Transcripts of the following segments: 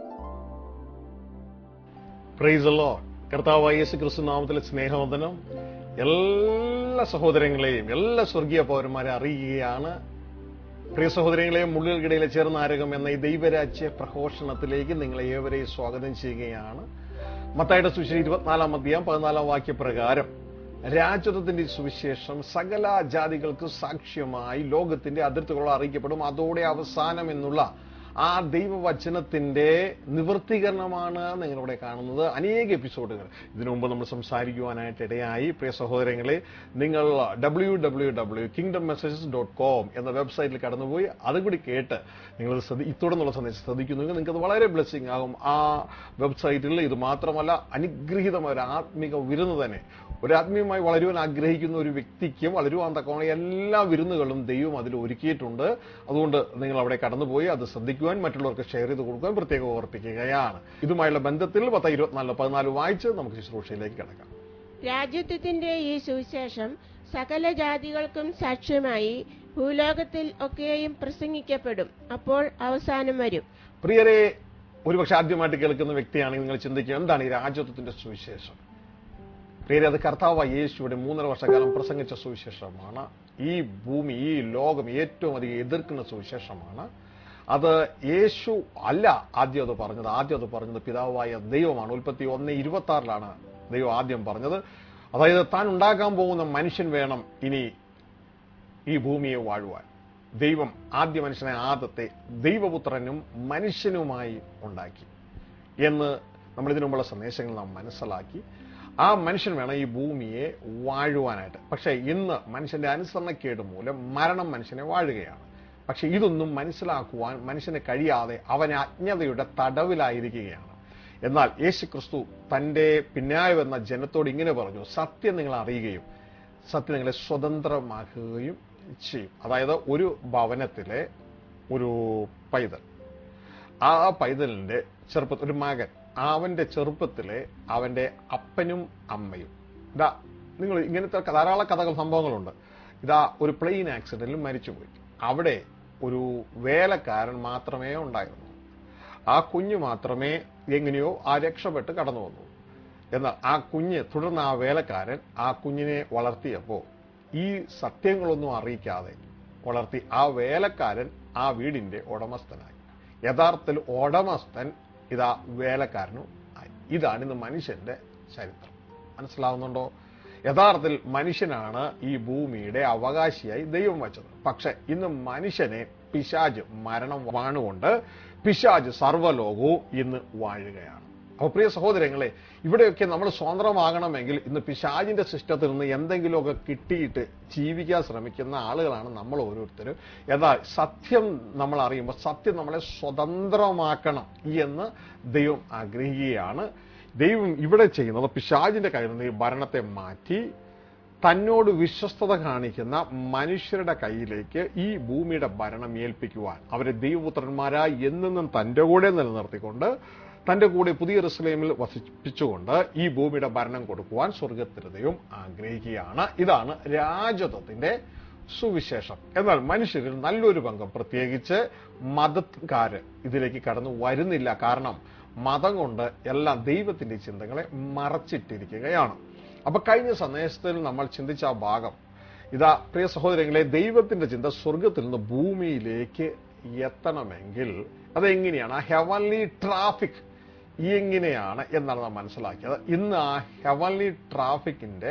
Price അല്ലോ കർത്താവായ യേശു ക്രിസ്തു നാമത്തിലെ സ്നേഹവന്ദനം എല്ലാ സഹോദരങ്ങളെയും എല്ലാ സ്വർഗീയ പൗരന്മാരെ അറിയുകയാണ് പ്രിയ സഹോദരങ്ങളെയും മുള്ളുകൾക്കിടയിലെ ചേർന്നാരകം എന്ന ഈ ദൈവരാജ്യ പ്രഘോഷണത്തിലേക്ക് നിങ്ങളെ ഏവരെയും സ്വാഗതം ചെയ്യുകയാണ് മത്തായുടെ സുവിശേഷം ഇരുപത്തിനാലാം അധ്യായം പതിനാലാം വാക്യപ്രകാരം രാജ്യത്വത്തിന്റെ സുവിശേഷം സകല ജാതികൾക്ക് സാക്ഷ്യമായി ലോകത്തിന്റെ അതിർത്തികളോട് അറിയിക്കപ്പെടും അതോടെ അവസാനം എന്നുള്ള ആ ദൈവവചനത്തിന്റെ നിവൃത്തീകരണമാണ് നിങ്ങളിവിടെ കാണുന്നത് അനേക എപ്പിസോഡുകൾ ഇതിനു മുമ്പ് നമ്മൾ സംസാരിക്കുവാനായിട്ട് ഇടയായി പ്രിയ സഹോദരങ്ങളെ നിങ്ങൾ W W W kingdom messages dot com എന്ന വെബ്സൈറ്റിൽ കടന്നുപോയി അതും കൂടി കേട്ട് നിങ്ങൾ ഇത്തോടെന്നുള്ള സന്ദേശം ശ്രദ്ധിക്കുന്നുവെങ്കിൽ നിങ്ങൾക്ക് അത് വളരെ ബ്ലെസ്സിങ് ആകും ആ വെബ്സൈറ്റിൽ ഇത് മാത്രമല്ല അനുഗ്രഹീതമായ ഒരു ആത്മിക വിരുന്ന് തന്നെ ഒരു ആത്മീയമായി വളരുവാൻ ആഗ്രഹിക്കുന്ന ഒരു വ്യക്തിക്ക് വളരുവാൻ തക്കവണ എല്ലാ വിരുന്നുകളും ദൈവം അതിൽ ഒരുക്കിയിട്ടുണ്ട് അതുകൊണ്ട് നിങ്ങൾ അവിടെ കടന്നുപോയി അത് ശ്രദ്ധിക്കുവാൻ മറ്റുള്ളവർക്ക് ഷെയർ ചെയ്ത് കൊടുക്കുവാൻ പ്രത്യേകം ഓർപ്പിക്കുകയാണ് ഇതുമായുള്ള ബന്ധത്തിൽ പത്ത് ഇരുപത്തിനാല് പതിനാല് വായിച്ച് നമുക്ക് ശുശ്രൂഷയിലേക്ക് കിടക്കാം രാജ്യത്വത്തിന്റെ ഈ സുവിശേഷം സകല ജാതികൾക്കും സാക്ഷ്യമായി ഭൂലോകത്തിൽ ഒക്കെയും പ്രസംഗിക്കപ്പെടും അപ്പോൾ അവസാനം വരും പ്രിയരെ ഒരുപക്ഷെ ആദ്യമായിട്ട് കേൾക്കുന്ന വ്യക്തിയാണെങ്കിൽ നിങ്ങൾ ചിന്തിക്കുക എന്താണ് ഈ രാജ്യത്വത്തിന്റെ സുവിശേഷം പ്രിയരെ അത് കർത്താവ് യേശുവിടെ മൂന്നര വർഷക്കാലം പ്രസംഗിച്ച സുവിശേഷമാണ് ഈ ഭൂമി ഈ ലോകം ഏറ്റവും അധികം എതിർക്കുന്ന സുവിശേഷമാണ് അത് യേശു അല്ല ആദ്യം അത് പറഞ്ഞത് ആദ്യം അത് പറഞ്ഞത് പിതാവായ ദൈവമാണ് ഉൽപ്പത്തി ഒന്ന് ഇരുപത്തി ആറിലാണ് ദൈവം ആദ്യം പറഞ്ഞത് അതായത് താൻ ഉണ്ടാക്കാൻ പോകുന്ന മനുഷ്യൻ വേണം ഇനി ഈ ഭൂമിയെ വാഴുവാൻ ദൈവം ആദ്യ മനുഷ്യനെ ആദത്തെ ദൈവപുത്രനും മനുഷ്യനുമായി ഉണ്ടാക്കി എന്ന് നമ്മൾ ഇതിനു മുമ്പുള്ള സന്ദേശങ്ങൾ നാം മനസ്സിലാക്കി ആ മനുഷ്യൻ വേണം ഈ ഭൂമിയെ വാഴുവാനായിട്ട് പക്ഷേ ഇന്ന് മനുഷ്യന്റെ അനുസരണക്കേട് മൂലം മരണം മനുഷ്യനെ വാഴുകയാണ് പക്ഷെ ഇതൊന്നും മനസ്സിലാക്കുവാൻ മനുഷ്യന് കഴിയാതെ അവൻ അജ്ഞതയുടെ തടവിലായിരിക്കുകയാണ് എന്നാൽ യേശു ക്രിസ്തു തന്റെ പിന്നായ വന്ന ജനത്തോട് ഇങ്ങനെ പറഞ്ഞു സത്യം നിങ്ങൾ അറിയുകയും സത്യം നിങ്ങളെ സ്വതന്ത്രമാക്കുകയും ചെയ്യും അതായത് ഒരു ഭവനത്തിലെ ഒരു പൈതൽ ആ പൈതലിന്റെ ചെറുപ്പത്തിൽ ഒരു മകൻ അവന്റെ ചെറുപ്പത്തിലെ അവന്റെ അപ്പനും അമ്മയും ഇതാ നിങ്ങൾ ഇങ്ങനത്തെ ധാരാളം കഥകൾ സംഭവങ്ങളുണ്ട് ഇതാ ഒരു പ്ലെയിൻ ആക്സിഡന്റിൽ മരിച്ചുപോയി അവിടെ ഒരു വേലക്കാരൻ മാത്രമേ ഉണ്ടായിരുന്നു ആ കുഞ്ഞു മാത്രമേ എങ്ങനെയോ ആ രക്ഷപ്പെട്ട് കടന്നു വന്നു എന്നാൽ ആ കുഞ്ഞ് തുടർന്ന് ആ വേലക്കാരൻ ആ കുഞ്ഞിനെ വളർത്തിയപ്പോൾ ഈ സത്യങ്ങളൊന്നും അറിയിക്കാതെ വളർത്തി ആ വേലക്കാരൻ ആ വീടിന്റെ ഉടമസ്ഥനായി യഥാർത്ഥത്തിൽ ഉടമസ്ഥൻ ഇതാ വേലക്കാരനും ആയി ഇതാണ് ഇന്ന് മനുഷ്യന്റെ ചരിത്രം മനസ്സിലാവുന്നുണ്ടോ യഥാർത്ഥത്തിൽ മനുഷ്യനാണ് ഈ ഭൂമിയുടെ അവകാശിയായി ദൈവം വച്ചത് പക്ഷെ ഇന്ന് മനുഷ്യനെ പിശാജ് മരണം വാണുകൊണ്ട് പിശാജ് സർവ്വലോകവും ഇന്ന് വാഴുകയാണ് അപ്പൊ പ്രിയ സഹോദരങ്ങളെ ഇവിടെയൊക്കെ നമ്മൾ സ്വതന്ത്രമാകണമെങ്കിൽ ഇന്ന് പിശാജിന്റെ സിസ്റ്റത്തിൽ നിന്ന് എന്തെങ്കിലുമൊക്കെ കിട്ടിയിട്ട് ജീവിക്കാൻ ശ്രമിക്കുന്ന ആളുകളാണ് നമ്മൾ ഓരോരുത്തരും എന്നാൽ സത്യം നമ്മൾ അറിയുമ്പോൾ സത്യം നമ്മളെ സ്വതന്ത്രമാക്കണം എന്ന് ദൈവം ആഗ്രഹിക്കുകയാണ് ദൈവം ഇവിടെ ചെയ്യുന്നത് പിശാജിന്റെ കയ്യിൽ നിന്ന് ഈ ഭരണത്തെ മാറ്റി തന്നോട് വിശ്വസ്തത കാണിക്കുന്ന മനുഷ്യരുടെ കയ്യിലേക്ക് ഈ ഭൂമിയുടെ ഭരണം ഏൽപ്പിക്കുവാൻ അവരെ ദൈവപുത്രന്മാരായി എന്നെന്നും തന്റെ കൂടെ നിലനിർത്തിക്കൊണ്ട് തന്റെ കൂടെ പുതിയ റിസ്ലേമിൽ വസിപ്പിച്ചുകൊണ്ട് ഈ ഭൂമിയുടെ ഭരണം കൊടുക്കുവാൻ സ്വർഗത്തിരതയും ആഗ്രഹിക്കുകയാണ് ഇതാണ് രാജത്വത്തിന്റെ സുവിശേഷം എന്നാൽ മനുഷ്യരിൽ നല്ലൊരു പങ്കം പ്രത്യേകിച്ച് മതക്കാര് ഇതിലേക്ക് കടന്നു വരുന്നില്ല കാരണം മതം കൊണ്ട് എല്ലാം ദൈവത്തിന്റെ ചിന്തകളെ മറച്ചിട്ടിരിക്കുകയാണ് അപ്പൊ കഴിഞ്ഞ സന്ദേശത്തിൽ നമ്മൾ ചിന്തിച്ച ആ ഭാഗം ഇതാ പ്രിയ സഹോദരങ്ങളെ ദൈവത്തിന്റെ ചിന്ത സ്വർഗത്തിൽ നിന്ന് ഭൂമിയിലേക്ക് എത്തണമെങ്കിൽ അതെങ്ങനെയാണ് ആ ഹെവൻലി ട്രാഫിക് എങ്ങനെയാണ് എന്നാണ് നാം മനസ്സിലാക്കിയത് ഇന്ന് ആ ഹെവൻലി ട്രാഫിക്കിന്റെ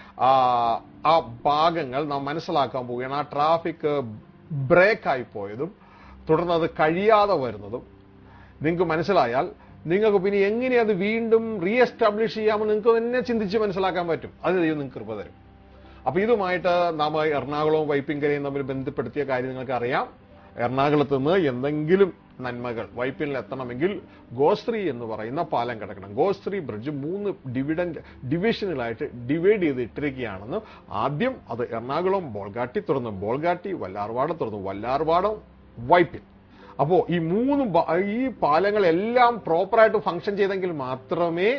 ആ ഭാഗങ്ങൾ നാം മനസ്സിലാക്കാൻ പോവുകയാണ് ആ ട്രാഫിക് ബ്രേക്ക് ആയി പോയതും തുടർന്ന് അത് കഴിയാതെ വരുന്നതും നിങ്ങൾക്ക് മനസ്സിലായാൽ നിങ്ങൾക്ക് പിന്നെ എങ്ങനെ അത് വീണ്ടും റീ എസ്റ്റാബ്ലിഷ് ചെയ്യാമെന്ന് നിങ്ങൾക്ക് തന്നെ ചിന്തിച്ച് മനസ്സിലാക്കാൻ പറ്റും അത് ദൈവം നിങ്ങൾക്ക് കൃപ തരും അപ്പൊ ഇതുമായിട്ട് നാം എറണാകുളവും വൈപ്പിങ്കരയും തമ്മിൽ ബന്ധപ്പെടുത്തിയ കാര്യം നിങ്ങൾക്ക് അറിയാം എറണാകുളത്ത് നിന്ന് എന്തെങ്കിലും നന്മകൾ വൈപ്പിനിൽ എത്തണമെങ്കിൽ ഗോശ്രീ എന്ന് പറയുന്ന പാലം കിടക്കണം ഗോശ്രീ ബ്രിഡ്ജ് മൂന്ന് ഡിവിഡന്റ് ഡിവിഷനുകളായിട്ട് ഡിവൈഡ് ചെയ്ത് ഇട്ടിരിക്കുകയാണെന്ന് ആദ്യം അത് എറണാകുളം ബോൾഗാട്ടി തുറന്ന് ബോൾഗാട്ടി വല്ലാർവാടം തുറന്ന് വല്ലാർവാടം വൈപ്പിൻ അപ്പോ ഈ മൂന്ന് ഈ പാലങ്ങളെല്ലാം പ്രോപ്പറായിട്ട് ഫംഗ്ഷൻ ചെയ്തെങ്കിൽ മാത്രമേ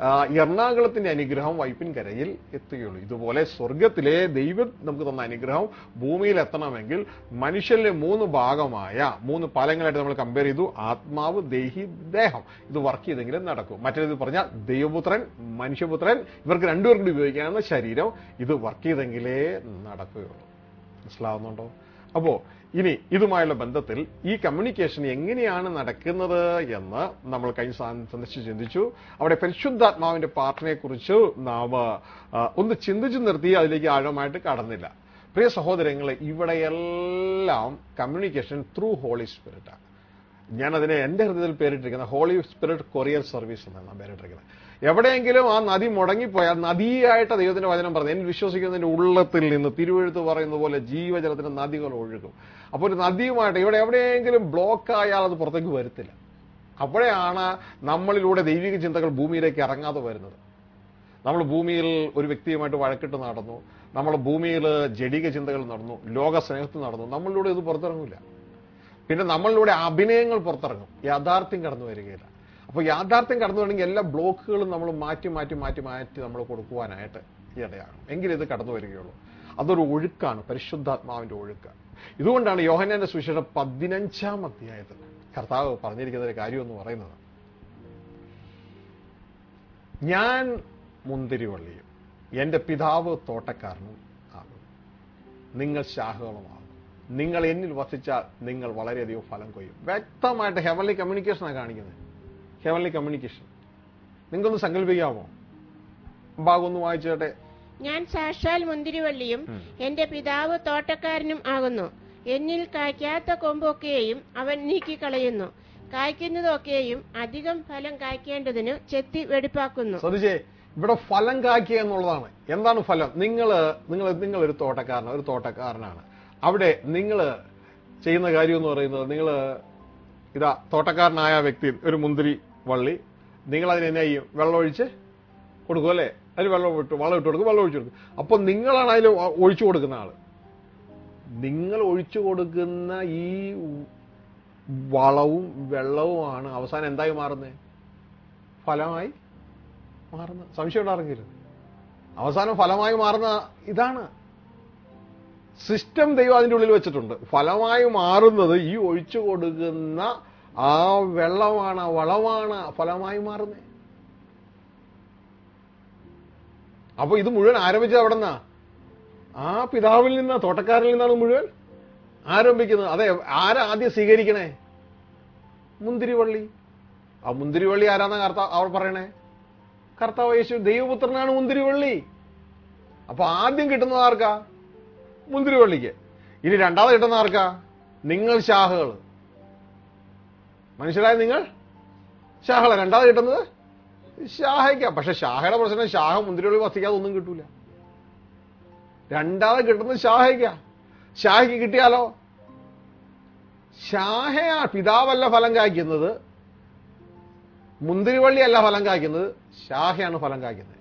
ആ, എറണാകുളത്തിന്റെ അനുഗ്രഹം വൈപ്പിൻകരയിൽ എത്തുകയുള്ളൂ ഇതുപോലെ സ്വർഗത്തിലെ ദൈവം നമുക്ക് തന്ന അനുഗ്രഹം ഭൂമിയിൽ എത്തണമെങ്കിൽ മനുഷ്യരിലെ മൂന്ന് ഭാഗമായ മൂന്ന് പാലങ്ങളായിട്ട് നമ്മൾ കമ്പയർ ചെയ്തു ആത്മാവ് ദേഹി ദേഹം ഇത് വർക്ക് ചെയ്തെങ്കിലും നടക്കും മറ്റേത് പറഞ്ഞാൽ ദൈവപുത്രൻ മനുഷ്യപുത്രൻ ഇവർക്ക് രണ്ടുപേർക്കും കൂടി ഉപയോഗിക്കാവുന്ന ശരീരം ഇത് വർക്ക് ചെയ്തെങ്കിലേ നടക്കുകയുള്ളൂ മനസ്സിലാവുന്നുണ്ടോ അപ്പോ ഇനി ഇതുമായുള്ള ബന്ധത്തിൽ ഈ കമ്മ്യൂണിക്കേഷൻ എങ്ങനെയാണ് നടക്കുന്നത് എന്ന് നമ്മൾ കഴിഞ്ഞ സാ- സന്ദർശിച്ച് ചിന്തിച്ചു അവിടെ പരിശുദ്ധാത്മാവിന്റെ പാർട്ടിനെ കുറിച്ച് നാം ആ, ഒന്ന് ചിന്തിച്ചു നിർത്തി അതിലേക്ക് ആഴമായിട്ട് കടന്നില്ല പ്രിയ സഹോദരങ്ങളെ ഇവിടെയെല്ലാം കമ്മ്യൂണിക്കേഷൻ ത്രൂ ഹോളി സ്പിരിറ്റാണ് ഞാൻ അതിനെ എന്റെ ഹൃദയത്തിൽ പേരിട്ടിരിക്കുന്നത് ഹോളി സ്പിരിറ്റ് കൊറിയർ സർവീസ് എന്നാണ് ഞാൻ പേരിട്ടിരിക്കുന്നത് എവിടെയെങ്കിലും ആ നദി മുടങ്ങിപ്പോയാൽ നദിയായിട്ട് ദൈവത്തിന്റെ വചനം പറഞ്ഞു എന്നിൽ വിശ്വസിക്കുന്നതിന്റെ ഉള്ളത്തിൽ നിന്ന് തിരുവഴുത്ത് പറയുന്നത് പോലെ ജീവജലത്തിന്റെ നദികൾ ഒഴുകും അപ്പോൾ ഒരു നദിയുമായിട്ട് ഇവിടെ എവിടെയെങ്കിലും ബ്ലോക്ക് ആയാൽ അത് പുറത്തേക്ക് വരത്തില്ല അപ്പോഴാണ് നമ്മളിലൂടെ ദൈവിക ചിന്തകൾ ഭൂമിയിലേക്ക് ഇറങ്ങാതെ വരുന്നത് നമ്മൾ ഭൂമിയിൽ ഒരു വ്യക്തിയുമായിട്ട് വഴക്കിട്ട് നടന്നു നമ്മൾ ഭൂമിയിൽ ജഡിക ചിന്തകൾ നടന്നു ലോക സ്നേഹത്തിൽ നടന്നു നമ്മളിലൂടെ ഇത് പുറത്തിറങ്ങില്ല പിന്നെ നമ്മളിലൂടെ അഭിനയങ്ങൾ പുറത്തിറങ്ങും യാഥാർത്ഥ്യം കടന്നു വരികയില്ല അപ്പോൾ യാഥാർത്ഥ്യം കടന്നു വരണമെങ്കിൽ എല്ലാ ബ്ലോക്കുകളും നമ്മൾ മാറ്റി മാറ്റി മാറ്റി മാറ്റി നമ്മൾ കൊടുക്കുവാനായിട്ട് ഇടയാകും എങ്കിലും ഇത് കടന്നു വരികയുള്ളൂ അതൊരു ഒഴുക്കാണ് പരിശുദ്ധാത്മാവിന്റെ ഒഴുക്ക് ഇതുകൊണ്ടാണ് യോഹന്നാന്റെ സുവിശേഷം പതിനഞ്ചാം അധ്യായത്തിൽ കർത്താവ് പറഞ്ഞിരിക്കുന്ന ഒരു കാര്യം എന്ന് പറയുന്നത് ഞാൻ മുന്തിരിവള്ളിയും എന്റെ പിതാവ് തോട്ടക്കാരനും ആകും നിങ്ങൾ ശാഖകളുമാകും നിങ്ങൾ എന്നിൽ വസിച്ചാൽ നിങ്ങൾ വളരെയധികം ഫലം കൊയ്യും വ്യക്തമായിട്ട് ഹെവൻലി കമ്മ്യൂണിക്കേഷനാണ് കാണിക്കുന്നത് ഹെവൻലി കമ്മ്യൂണിക്കേഷൻ നിങ്ങൾക്കൊന്ന് സങ്കല്പിക്കാമോ ഭാഗം ഒന്ന് വായിച്ചേട്ടെ ഞാൻ സാക്ഷാൽ മുന്തിരിവള്ളിയും എന്റെ പിതാവ് തോട്ടക്കാരനും ആകുന്നു എന്നിൽ കായ്ക്കാത്ത കൊമ്പൊക്കെയും അവൻ നീക്കിക്കളയുന്നു കായ്ക്കുന്നതൊക്കെയും അധികം ഫലം കായ്ക്കേണ്ടതിന് ചെത്തി വെടിപ്പാക്കുന്നു ശ്രദ്ധിച്ചേ ഇവിടെ ഫലം കാക്കുക എന്നുള്ളതാണ് എന്താണ് ഫലം നിങ്ങൾ നിങ്ങൾ നിങ്ങൾ ഒരു തോട്ടക്കാരനാണ് ഒരു തോട്ടക്കാരനാണ് അവിടെ നിങ്ങൾ ചെയ്യുന്ന കാര്യം എന്ന് പറയുന്നത് നിങ്ങൾ ഇതാ തോട്ടക്കാരനായ വ്യക്തി ഒരു മുന്തിരി വള്ളി നിങ്ങൾ അതിന് എന്നാ ചെയ്യും വെള്ളം ഒഴിച്ച് കൊടുക്കും അല്ലേ അതിന് വെള്ളം ഇട്ട് വളം ഇട്ട് കൊടുക്കും വെള്ളം ഒഴിച്ചു കൊടുക്കും അപ്പോൾ നിങ്ങളാണ് അതിൽ ഒഴിച്ചു കൊടുക്കുന്ന ആള് നിങ്ങൾ ഒഴിച്ചു കൊടുക്കുന്ന ഈ വളവും വെള്ളവുമാണ് അവസാനം എന്തായി മാറുന്നത് ഫലമായി മാറുന്ന സംശയം ഉണ്ടായിരുന്നെങ്കിലും അവസാനം ഫലമായി മാറുന്ന ഇതാണ് സിസ്റ്റം ദൈവം അതിൻ്റെ ഉള്ളിൽ വെച്ചിട്ടുണ്ട് ഫലമായി മാറുന്നത് ഈ ഒഴിച്ചു കൊടുക്കുന്ന ആ വെള്ളമാണ് വളമാണ് ഫലമായി മാറുന്നത് അപ്പൊ ഇത് മുഴുവൻ ആരംഭിച്ചത് എവിടെ നിന്നാ ആ പിതാവിൽ നിന്നാ തോട്ടക്കാരിൽ നിന്നാണ് മുഴുവൻ ആരംഭിക്കുന്നത് അതെ ആരാ ആദ്യം സ്വീകരിക്കണേ മുന്തിരിവള്ളി ആ മുന്തിരിവള്ളി ആരാന്ന കർത്താവ് അവർ പറയണേ കർത്താവ് യേശു ദൈവപുത്രനാണ് മുന്തിരിവള്ളി അപ്പൊ ആദ്യം കിട്ടുന്നത് ആർക്കാ മുന്തിരിവള്ളിക്ക് ഇനി രണ്ടാമത് കിട്ടുന്ന ആർക്കാ നിങ്ങൾ ശാഖകൾ മനുഷ്യരായ നിങ്ങൾ ശാഖകള രണ്ടാമത് കിട്ടുന്നത് ശാഖയ്ക്ക പക്ഷെ ശാഖയുടെ പ്രശ്നം ശാഖ മുന്തിരിവള്ളി വസിക്കാതെ ഒന്നും കിട്ടൂല രണ്ടാമത് കിട്ടുന്നത് ശാഖയ്ക്ക ശാഖയ്ക്ക് കിട്ടിയാലോ ശാഖയാ പിതാവല്ല ഫലം കായ്ക്കുന്നത് മുന്തിരിവള്ളിയല്ല ഫലം കായ്ക്കുന്നത് ശാഖയാണ് ഫലം കായ്ക്കുന്നത്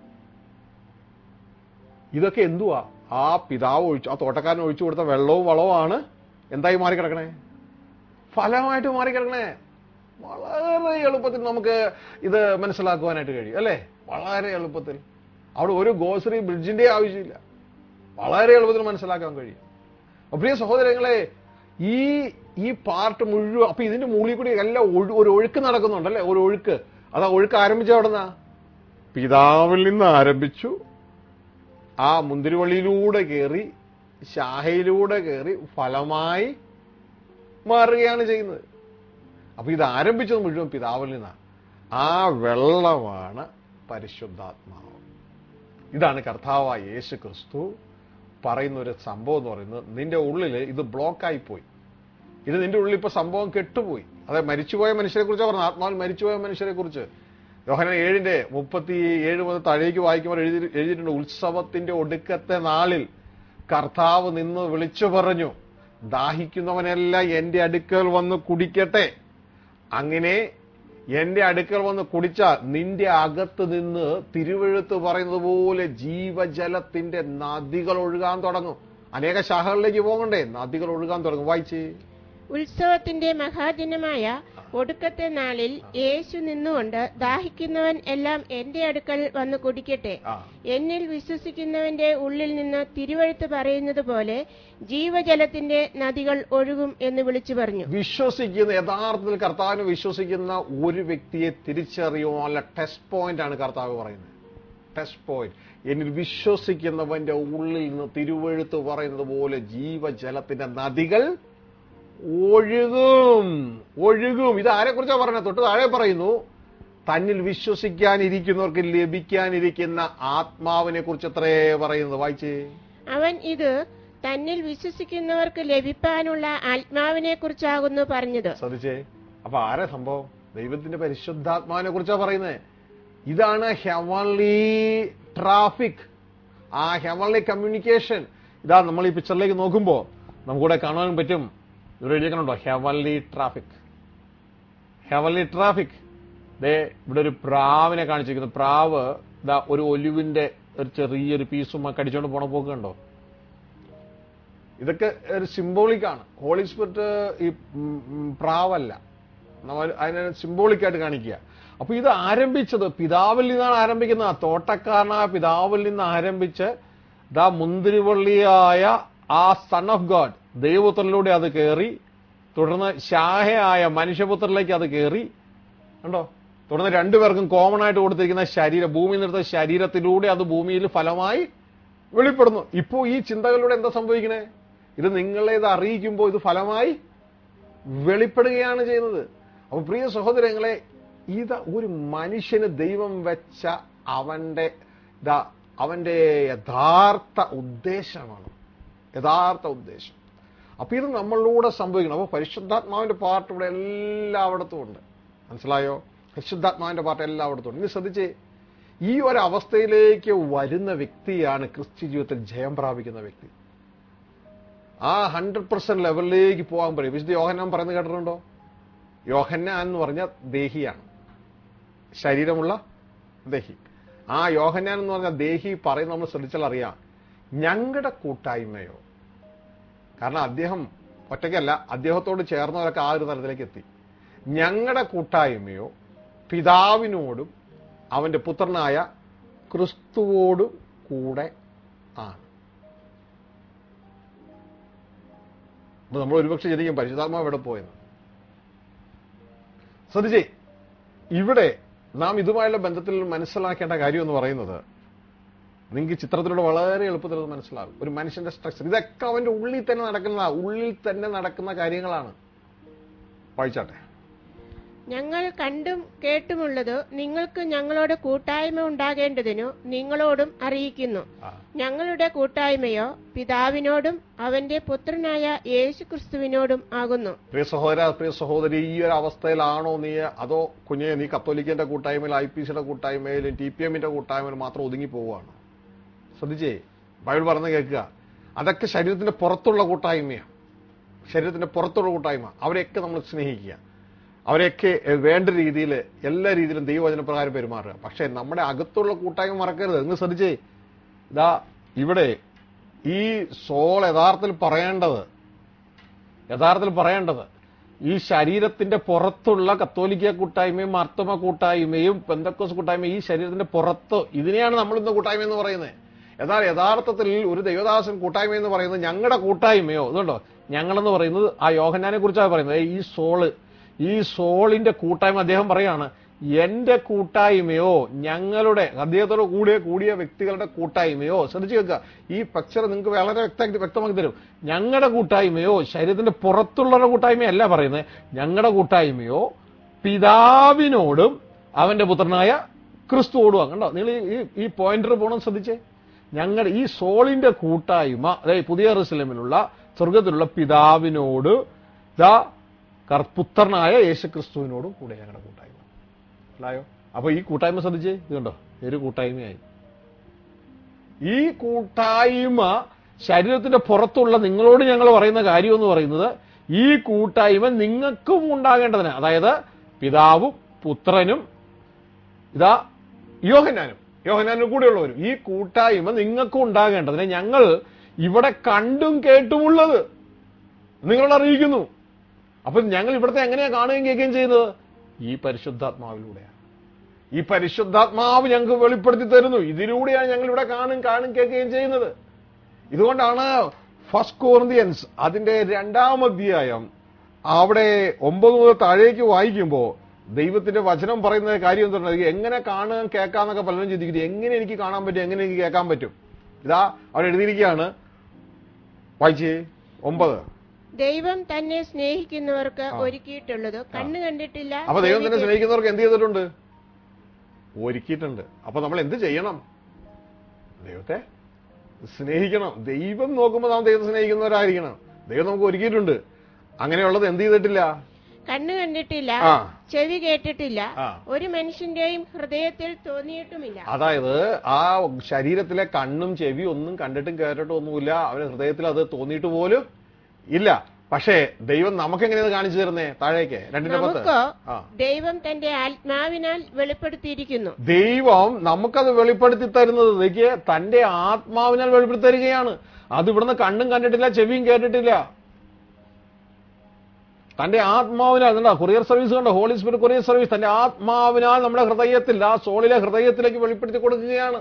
ഇതൊക്കെ എന്തുവാ ആ പിതാവ് ഒഴിച്ചു ആ തോട്ടക്കാരൻ ഒഴിച്ചു കൊടുത്ത വെള്ളവും വളവുമാണ് എന്തായി മാറിക്കിടക്കണേ ഫലമായിട്ട് മാറിക്കിടക്കണേ വളരെ എളുപ്പത്തിൽ നമുക്ക് ഇത് മനസ്സിലാക്കുവാനായിട്ട് കഴിയും അല്ലേ വളരെ എളുപ്പത്തിൽ അവിടെ ഒരു ഗോസറി ബ്രിഡ്ജിന്റെ ആവശ്യമില്ല വളരെ എളുപ്പത്തിൽ മനസ്സിലാക്കാൻ കഴിയും അപ്പൊ പ്രിയ സഹോദരങ്ങളെ ഈ ഈ പാർട്ട് മുഴുവൻ അപ്പൊ ഇതിന്റെ മുകളിൽ കൂടി എല്ലാം ഒഴു- ഒരു ഒഴുക്ക് നടക്കുന്നുണ്ടല്ലേ ഒരു ഒഴുക്ക് അത് ആ ഒഴുക്ക് ആരംഭിച്ച എവിടെന്നാ പിതാവിൽ നിന്ന് ആരംഭിച്ചു ആ മുന്തിരിവള്ളിയിലൂടെ കയറി ശാഖയിലൂടെ കയറി ഫലമായി മാറുകയാണ് ചെയ്യുന്നത് അപ്പൊ ഇത് ആരംഭിച്ചത് മുഴുവൻ പിതാവിൽ നിന്നാണ് ആ വെള്ളമാണ് പരിശുദ്ധാത്മാവ് ഇതാണ് കർത്താവായ യേശു ക്രിസ്തു പറയുന്ന ഒരു സംഭവം എന്ന് പറയുന്നത് നിന്റെ ഉള്ളിൽ ഇത് ബ്ലോക്കായി പോയി ഇത് നിന്റെ ഉള്ളിൽ ഇപ്പൊ സംഭവം കെട്ടുപോയി അതെ മരിച്ചുപോയ മനുഷ്യരെ കുറിച്ച് പറഞ്ഞു ആത്മാവിൽ മരിച്ചുപോയ മനുഷ്യരെ കുറിച്ച് യോഹന ഏഴിന്റെ മുപ്പത്തി ഏഴ് മുതൽ താഴേക്ക് വായിക്കുമ്പോൾ എഴുതി എഴുതിയിട്ടുണ്ട് ഉത്സവത്തിന്റെ ഒടുക്കത്തെ നാളിൽ കർത്താവ് നിന്ന് വിളിച്ചു പറഞ്ഞു ദാഹിക്കുന്നവനെല്ലാം എന്റെ അടുക്കൽ വന്ന് കുടിക്കട്ടെ അങ്ങനെ എന്റെ അടുക്കൽ വന്ന് കുടിച്ചാൽ നിന്റെ അകത്ത് നിന്ന് തിരുവെഴുത്ത് പറയുന്നത് പോലെ ജീവജലത്തിന്റെ നദികൾ ഒഴുകാൻ തുടങ്ങും അനേക ശാഖകളിലേക്ക് പോകണ്ടേ നദികൾ ഒഴുകാൻ തുടങ്ങും വായിച്ചേ ഉത്സവത്തിന്റെ മഹാദിനമായ ഒടുക്കത്തെ നാളിൽ യേശു നിന്നുകൊണ്ട് ദാഹിക്കുന്നവൻ എല്ലാം എന്റെ അടുക്കൽ വന്ന് കുടിക്കട്ടെ ആ എന്നിൽ വിശ്വസിക്കുന്നവന്റെ ഉള്ളിൽ നിന്ന് തിരുവഴുത്ത് പറയുന്നത് പോലെ ജീവജലത്തിന്റെ നദികൾ ഒഴുകും എന്ന് വിളിച്ചു പറഞ്ഞു വിശ്വസിക്കുന്ന യഥാർത്ഥത്തിൽ കർത്താവിനെ വിശ്വസിക്കുന്ന ഒരു വ്യക്തിയെ തിരിച്ചറിയുവാനുള്ള ടെസ്റ്റ് പോയിന്റ് ആണ് കർത്താവ് പറയുന്നത് ടെസ്റ്റ് പോയിന്റ് എന്നിൽ വിശ്വസിക്കുന്നവന്റെ ഉള്ളിൽ നിന്ന് തിരുവഴുത്ത് പറയുന്നത് പോലെ ജീവജലത്തിന്റെ നദികൾ ഒഴുകും ഒഴുകും ഇത് ആരെ കുറിച്ചാ പറഞ്ഞത് തൊട്ട് താഴെ പറയുന്നു തന്നിൽ വിശ്വസിക്കാനിരിക്കുന്നവർക്ക് ലഭിക്കാനിരിക്കുന്ന ആത്മാവിനെ കുറിച്ച് എത്രേ പറയുന്നത് വായിച്ചേ അവൻ ഇത് തന്നിൽ വിശ്വസിക്കുന്നവർക്ക് ലഭിക്കാനുള്ള ആത്മാവിനെ കുറിച്ചാകുന്നു പറഞ്ഞത് ശ്രദ്ധിച്ചേ അപ്പൊ ആരാ സംഭവം ദൈവത്തിന്റെ പരിശുദ്ധാത്മാവിനെ കുറിച്ചാ പറയുന്നത് ഇതാണ് ഹെവൺലി ട്രാഫിക് ആ ഹെവൺലി കമ്മ്യൂണിക്കേഷൻ ഇതാ നമ്മൾ ഈ പിക്ചറിലേക്ക് നോക്കുമ്പോ നമുക്കൂടെ കാണാൻ പറ്റും ഇവിടെ എഴുതിക്കണുണ്ടോ ഹെവൺലി ട്രാഫിക് ഹെവൺലി ട്രാഫിക് ദേ ഇവിടെ ഒരു പ്രാവിനെ കാണിച്ചിരിക്കുന്നു പ്രാവ് ഇതാ ഒരു ഒലിവിന്റെ ഒരു ചെറിയൊരു പീസും കടിച്ചോണ്ട് പോണ പോക്ക് കണ്ടോ ഇതൊക്കെ ഒരു സിംബോളിക് ആണ് ഹോളി സ്പിരിറ്റ് ഈ ഉം, ഉം, പ്രാവല്ല നമ്മൾ അതിനെ സിംബോളിക് ആയിട്ട് കാണിക്കുക അപ്പൊ ഇത് ആരംഭിച്ചത് പിതാവിൽ നിന്നാണ് ആരംഭിക്കുന്നത് ആ തോട്ടക്കാരനായ പിതാവിൽ നിന്ന് ആരംഭിച്ച് ദാ മുന്തിരിവള്ളിയായ ആ സൺ ഓഫ് ഗോഡ് ദൈവപുത്രനിലൂടെ അത് കയറി തുടർന്ന് ശാഹയായ മനുഷ്യപുത്രനിലേക്ക് അത് കയറി കണ്ടോ തുടർന്ന് രണ്ടുപേർക്കും കോമൺ ആയിട്ട് കൊടുത്തിരിക്കുന്ന ശരീരം ഭൂമിയിൽ നിന്നെടുത്ത ശരീരത്തിലൂടെ അത് ഭൂമിയിൽ ഫലമായി വെളിപ്പെടുന്നു ഇപ്പോ ഈ ചിന്തകളിലൂടെ എന്താ സംഭവിക്കണേ ഇത് നിങ്ങളെ ഇത് അറിയിക്കുമ്പോൾ ഇത് ഫലമായി വെളിപ്പെടുകയാണ് ചെയ്യുന്നത് അപ്പൊ പ്രിയ സഹോദരങ്ങളെ ഇത് ഒരു മനുഷ്യന് ദൈവം വെച്ച അവന്റെ ഇതാ അവന്റെ യഥാർത്ഥ ഉദ്ദേശമാണ് യഥാർത്ഥ ഉദ്ദേശം അപ്പൊ ഇത് നമ്മളിലൂടെ സംഭവിക്കണം അപ്പൊ പരിശുദ്ധാത്മാവിന്റെ പാർട്ട് ഇവിടെ എല്ലായിടത്തും ഉണ്ട് മനസ്സിലായോ പരിശുദ്ധാത്മാവിന്റെ പാർട്ട് എല്ലായിടത്തും ഉണ്ട് ഇനി ശ്രദ്ധിച്ചേ ഈ ഒരു അവസ്ഥയിലേക്ക് വരുന്ന വ്യക്തിയാണ് ക്രിസ്ത്യ ജീവിതത്തിൽ ജയം പ്രാപിക്കുന്ന വ്യക്തി ആ ഹൺഡ്രഡ് പെർസെന്റ് ലെവലിലേക്ക് പോകാൻ പറയും വിശുദ്ധ യോഹന്നാൻ പറയുന്നത് കേട്ടിട്ടുണ്ടോ യോഹന്നാൻ എന്ന് പറഞ്ഞ ദേഹിയാണ് ശരീരമുള്ള ദേഹി ആ യോഹന്നാൻ എന്ന് പറഞ്ഞ ദേഹി പറയുന്നത് നമ്മൾ ശ്രദ്ധിച്ചാൽ അറിയാം ഞങ്ങളുടെ കൂട്ടായ്മയോ കാരണം അദ്ദേഹം ഒറ്റയ്ക്കല്ല അദ്ദേഹത്തോട് ചേർന്നവരൊക്കെ ആ ഒരു തലത്തിലേക്ക് എത്തി ഞങ്ങളുടെ കൂട്ടായ്മയോ പിതാവിനോടും അവന്റെ പുത്രനായ ക്രിസ്തുവോടും കൂടെ ആണ് അപ്പൊ നമ്മൾ ഒരുപക്ഷെ ശരിക്കും പരിശുദ്ധാത്മാവ് എവിടെ പോയെന്ന് ശ്രദ്ധിച്ചേ ഇവിടെ നാം ഇതുമായുള്ള ബന്ധത്തിൽ മനസ്സിലാക്കേണ്ട കാര്യം എന്ന് പറയുന്നത് നിങ്ങൾക്ക് ഈ ചിത്രത്തിലൂടെ വളരെ എളുപ്പത്തിൽ അത് മനസ്സിലാകും ഒരു മനുഷ്യന്റെ സ്ട്രക്ചർ ഇതൊക്കെ അവന്റെ ഉള്ളിൽ തന്നെ നടക്കുന്ന ഉള്ളിൽ തന്നെ നടക്കുന്ന കാര്യങ്ങളാണ് വായിച്ചാട്ടെ ഞങ്ങൾ കണ്ടും കേട്ടുമുള്ളത് നിങ്ങൾക്ക് ഞങ്ങളോട് കൂട്ടായ്മ ഉണ്ടാകേണ്ടതിനു നിങ്ങളോടും അറിയിക്കുന്നു ആ. ഞങ്ങളുടെ കൂട്ടായ്മയോ പിതാവിനോടും അവന്റെ പുത്രനായ യേശുക്രിസ്തുവിനോടും ആകുന്നു പ്രിയ സഹോദര പ്രിയ സഹോദരി ഈ ഒരു അവസ്ഥയിലാണോ നീ അതോ കുഞ്ഞെ നീ കത്തോലിക്കന്റെ കൂട്ടായ്മയിൽ ഐ പി സിയുടെ കൂട്ടായ്മയിലും ടി പി എമ്മിന്റെ കൂട്ടായ്മയിലും മാത്രം ഒതുങ്ങി പോവുകയാണ് ശ്രദ്ധിച്ചേ ബൈബിൾ പറഞ്ഞ് കേൾക്കുക അതൊക്കെ ശരീരത്തിന്റെ പുറത്തുള്ള കൂട്ടായ്മയാണ് ശരീരത്തിന്റെ പുറത്തുള്ള കൂട്ടായ്മ അവരെയൊക്കെ നമ്മൾ സ്നേഹിക്കുക അവരെയൊക്കെ എഹ്, വേണ്ട രീതിയിൽ എല്ലാ രീതിയിലും ദൈവവചന പ്രകാരം പെരുമാറുക പക്ഷേ നമ്മുടെ അകത്തുള്ള കൂട്ടായ്മ മറക്കരുത് നിങ്ങൾ ശ്രദ്ധിച്ചേ ഇതാ ഇവിടെ ഈ സോൾ യഥാർത്ഥത്തിൽ പറയേണ്ടത് യഥാർത്ഥത്തിൽ പറയേണ്ടത് ഈ ശരീരത്തിന്റെ പുറത്തുള്ള കത്തോലിക്ക കൂട്ടായ്മയും മാർത്തമ കൂട്ടായ്മയും പെന്തക്കോസ് കൂട്ടായ്മയും ഈ ശരീരത്തിന്റെ പുറത്ത് ഇതിനെയാണ് നമ്മൾ ഇന്ന് കൂട്ടായ്മ എന്ന് പറയുന്നത് എന്നാൽ യഥാർത്ഥത്തിൽ ഒരു ദൈവദാസൻ കൂട്ടായ്മ എന്ന് പറയുന്നത് ഞങ്ങളുടെ കൂട്ടായ്മയോ ഇതുണ്ടോ ഞങ്ങളെന്ന് പറയുന്നത് ആ യോഹന്നാനെ കുറിച്ചാണ് പറയുന്നത് ഏയ് ഈ സോള് ഈ സോളിന്റെ കൂട്ടായ്മ അദ്ദേഹം പറയാണ് എന്റെ കൂട്ടായ്മയോ ഞങ്ങളുടെ അദ്ദേഹത്തോട് കൂടിയ കൂടിയ വ്യക്തികളുടെ കൂട്ടായ്മയോ ശ്രദ്ധിച്ചു കേൾക്കുക ഈ പിക്ചർ നിങ്ങൾക്ക് വളരെ വ്യക്തമാക്കി വ്യക്തമാക്കി തരും ഞങ്ങളുടെ കൂട്ടായ്മയോ ശരീരത്തിന്റെ പുറത്തുള്ളവരുടെ കൂട്ടായ്മയല്ല പറയുന്നത് ഞങ്ങളുടെ കൂട്ടായ്മയോ പിതാവിനോടും അവന്റെ പുത്രനായ ക്രിസ്തുവോടും കണ്ടോ നിങ്ങൾ ഈ ഈ പോയിന്റർ പോകണം ശ്രദ്ധിച്ചേ ഞങ്ങളുടെ ഈ സോളിന്റെ കൂട്ടായ്മ അതായത് പുതിയ റെസ്ലമിലുള്ള സ്വർഗത്തിലുള്ള പിതാവിനോട് ദാ കർ- പുത്രനായ യേശുക്രിസ്തുവിനോടും കൂടെ ഞങ്ങളുടെ കൂട്ടായ്മ മനസ്സിലായോ അപ്പൊ ഈ കൂട്ടായ്മ ശ്രദ്ധിച്ചേ ഇത് കണ്ടോ ഒരു കൂട്ടായ്മയായി ഈ കൂട്ടായ്മ ശരീരത്തിന്റെ പുറത്തുള്ള നിങ്ങളോട് ഞങ്ങൾ പറയുന്ന കാര്യം എന്ന് പറയുന്നത് ഈ കൂട്ടായ്മ നിങ്ങൾക്കും ഉണ്ടാകേണ്ടതിന് അതായത് പിതാവും പുത്രനും ഇതാ യോഹനാനും യോഹനാനും കൂടെയുള്ളവരും ഈ കൂട്ടായ്മ നിങ്ങൾക്കും ഉണ്ടാകേണ്ടതിന് ഞങ്ങൾ ഇവിടെ കണ്ടും കേട്ടുമുള്ളത് നിങ്ങളോട് അറിയിക്കുന്നു അപ്പൊ ഞങ്ങൾ ഇവിടുത്തെ എങ്ങനെയാ കാണുകയും കേൾക്കുകയും ചെയ്യുന്നത് ഈ പരിശുദ്ധാത്മാവിലൂടെയാണ് ഈ പരിശുദ്ധാത്മാവ് ഞങ്ങൾക്ക് വെളിപ്പെടുത്തി തരുന്നു ഇതിലൂടെയാണ് ഞങ്ങൾ ഇവിടെ കാണും കാണും കേൾക്കുകയും ചെയ്യുന്നത് ഇതുകൊണ്ടാണ് ഫസ്റ്റ് കോറിന്ത്യൻസ് അതിന്റെ രണ്ടാം അധ്യായം അവിടെ ഒമ്പത് മുതൽ താഴേക്ക് വായിക്കുമ്പോൾ ദൈവത്തിന്റെ വചനം പറയുന്ന കാര്യം എന്തുണ്ട് എങ്ങനെ കാണാൻ കേൾക്കാന്നൊക്കെ പലരും ചിന്തിക്കുന്നത് എങ്ങനെ എനിക്ക് കാണാൻ പറ്റും എങ്ങനെ എനിക്ക് കേൾക്കാൻ പറ്റും ഇതാ അവിടെ എഴുതിയിരിക്കുകയാണ് വായിച്ചേ ഒമ്പത് ദൈവം തന്നെ സ്നേഹിക്കുന്നവർക്ക് ഒരുക്കിയിട്ടുള്ളത് കണ്ണു കണ്ടിട്ടില്ല അപ്പൊ ദൈവം തന്നെ ചെവി സ്നേഹിക്കുന്നവർക്ക് എന്ത് ചെയ്തിട്ടുണ്ട് ഒരുക്കിയിട്ടുണ്ട് അപ്പൊ നമ്മൾ എന്ത് ചെയ്യണം ദൈവത്തെ സ്നേഹിക്കണം ദൈവം നോക്കുമ്പോൾ നാം ദൈവത്തെ സ്നേഹിക്കുന്നവരായിരിക്കണം ദൈവം നമുക്ക് ഒരുക്കിയിട്ടുണ്ട് അങ്ങനെയുള്ളത് എന്ത് ചെയ്തിട്ടില്ല കണ്ണു കണ്ടിട്ടില്ല ആ. ചെവി കേട്ടിട്ടില്ല ആ. ഒരു മനുഷ്യന്റെയും ഹൃദയത്തിൽ തോന്നിയിട്ടുമില്ല അതായത് ആ ശരീരത്തിലെ കണ്ണും ചെവി ഒന്നും കണ്ടിട്ടും കേട്ടിട്ടും ഒന്നുമില്ല അവന്റെ ഹൃദയത്തിൽ അത് തോന്നിയിട്ട് പോലും ഇല്ല പക്ഷേ ദൈവം നമുക്ക് എങ്ങനെയാണ് കാണിച്ചു തരുന്നേ താഴേക്ക് രണ്ടിന്റെ പത്ത് നമുക്കോ ആ ദൈവം തന്റെ ആത്മാവിനാൽ വെളിപ്പെടുത്തിയിരിക്കുന്നു ദൈവം നമുക്കത് വെളിപ്പെടുത്തി തരുന്നത് ഇതൊക്കെ തന്റെ ആത്മാവിനാൽ വെളിപ്പെടുത്തി തരികയാണ് അത് ഇവിടുന്ന് കണ്ണും കണ്ടിട്ടില്ല ചെവിയും കേട്ടിട്ടില്ല തന്റെ ആത്മാവിനാൽ കണ്ടോ കൊറിയർ സർവീസ് കണ്ടോ ഹോളി സ്പിരിറ്റ് കൊറിയർ സർവീസ് തന്റെ ആത്മാവിനാൽ നമ്മുടെ ഹൃദയത്തിൽ ആ സോളിലെ ഹൃദയത്തിലേക്ക് വെളിപ്പെടുത്തി കൊടുക്കുകയാണ്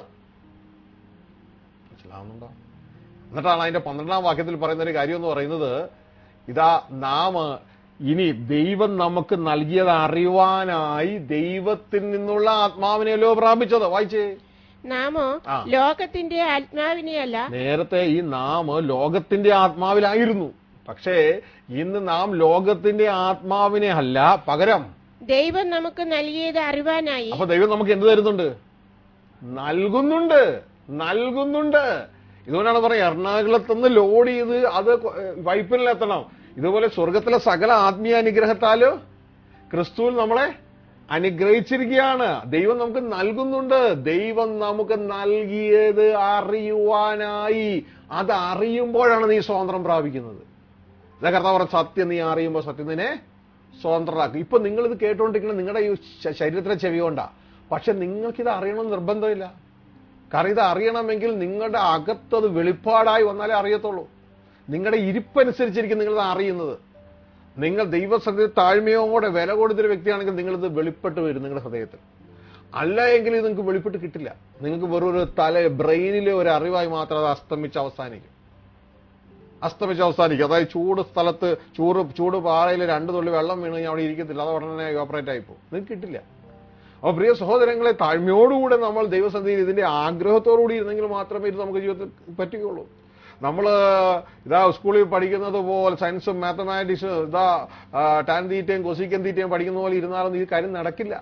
മനസ്സിലാവുന്നുണ്ടോ എന്നിട്ടാണ് അതിന്റെ പന്ത്രണ്ടാം വാക്യത്തിൽ പറയുന്ന ഒരു കാര്യം എന്ന് പറയുന്നത് ഇതാ നാം ഇനി ദൈവം നമുക്ക് നൽകിയത് അറിയുവാനായി ദൈവത്തിൽ നിന്നുള്ള ആത്മാവിനെയല്ലോ പ്രാപിച്ചത് വായിച്ചേ നാമോ ആ. ലോകത്തിന്റെ ആത്മാവിനെയല്ല നേരത്തെ ഈ നാം ലോകത്തിന്റെ ആത്മാവിലായിരുന്നു പക്ഷേ ഇന്ന് നാം ലോകത്തിന്റെ ആത്മാവിനെ അല്ല പകരം ദൈവം നമുക്ക് നൽകിയത് അറിവാനായി അപ്പൊ ദൈവം നമുക്ക് എന്ത് തരുന്നുണ്ട് നൽകുന്നുണ്ട് നൽകുന്നുണ്ട് ഇതുകൊണ്ടാണ് പറയുക എറണാകുളത്തുനിന്ന് ലോഡ് ചെയ്ത് അത് വൈപ്പിലെത്തണം ഇതുപോലെ സ്വർഗത്തിലെ സകല ആത്മീയ അനുഗ്രഹത്താല് ക്രിസ്തുവിൽ നമ്മളെ അനുഗ്രഹിച്ചിരിക്കുകയാണ് ദൈവം നമുക്ക് നൽകുന്നുണ്ട് ദൈവം നമുക്ക് നൽകിയത് അറിയുവാനായി അത് അറിയുമ്പോഴാണ് നീ സ്വാതന്ത്ര്യം പ്രാപിക്കുന്നത് ഇതാ കർത്താവ് പറഞ്ഞ സത്യം നീ അറിയുമ്പോൾ സത്യം നിന്നെ സ്വതന്ത്രരാക്കും ഇപ്പൊ നിങ്ങൾ ഇത് കേട്ടുകൊണ്ടിരിക്കുന്നത് നിങ്ങളുടെ ഈ ശ- ശരീരത്തിലെ ചെവി കൊണ്ടാ പക്ഷെ നിങ്ങൾക്കിത് അറിയണമെന്ന് നിർബന്ധമില്ല കാരണം ഇത് അറിയണമെങ്കിൽ നിങ്ങളുടെ അകത്തത് വെളിപ്പാടായി വന്നാലേ അറിയത്തുള്ളൂ നിങ്ങളുടെ ഇരിപ്പനുസരിച്ചിരിക്കും നിങ്ങളിത് അറിയുന്നത് നിങ്ങൾ ദൈവസന്ധി താഴ്മയോടെ വില കൊടുത്തൊരു വ്യക്തിയാണെങ്കിൽ നിങ്ങളിത് വെളിപ്പെട്ട് വരും നിങ്ങളുടെ ഹൃദയത്തിൽ അല്ല എങ്കിൽ ഇത് നിങ്ങൾക്ക് വെളിപ്പെട്ട് കിട്ടില്ല നിങ്ങൾക്ക് വെറും ഒരു തല ബ്രെയിനിലെ ഒരു അറിവായി മാത്രം അത് അസ്തമിച്ച് അവസാനിക്കും അസ്തമിച്ച് അവസാനിക്കും അതായത് ചൂട് സ്ഥലത്ത് ചൂട് ചൂട് പാറയിൽ രണ്ട് തുള്ളി വെള്ളം വീണ് കഴിഞ്ഞാൽ അവിടെ ഇരിക്കത്തില്ല അത് ഉടനെ ഓപ്പറേറ്റ് ആയിപ്പോ നിങ്ങൾക്ക് കിട്ടില്ല അപ്പോൾ പ്രിയ സഹോദരങ്ങളെ താഴ്മയോടുകൂടെ നമ്മൾ ദൈവസന്ധിയിൽ ഇതിന്റെ ആഗ്രഹത്തോടുകൂടി ഇരുന്നെങ്കിൽ മാത്രമേ ഇത് നമുക്ക് ജീവിതത്തിൽ പറ്റുകയുള്ളൂ നമ്മൾ ഇതാ സ്കൂളിൽ പഠിക്കുന്നത് പോലെ സയൻസും മാത്തമാറ്റിക്സും ഇതാ ടാൻ തീറ്റയും കൊസിക്കൻ തീറ്റയും പഠിക്കുന്ന പോലെ ഇരുന്നാലും ഈ കാര്യം നടക്കില്ല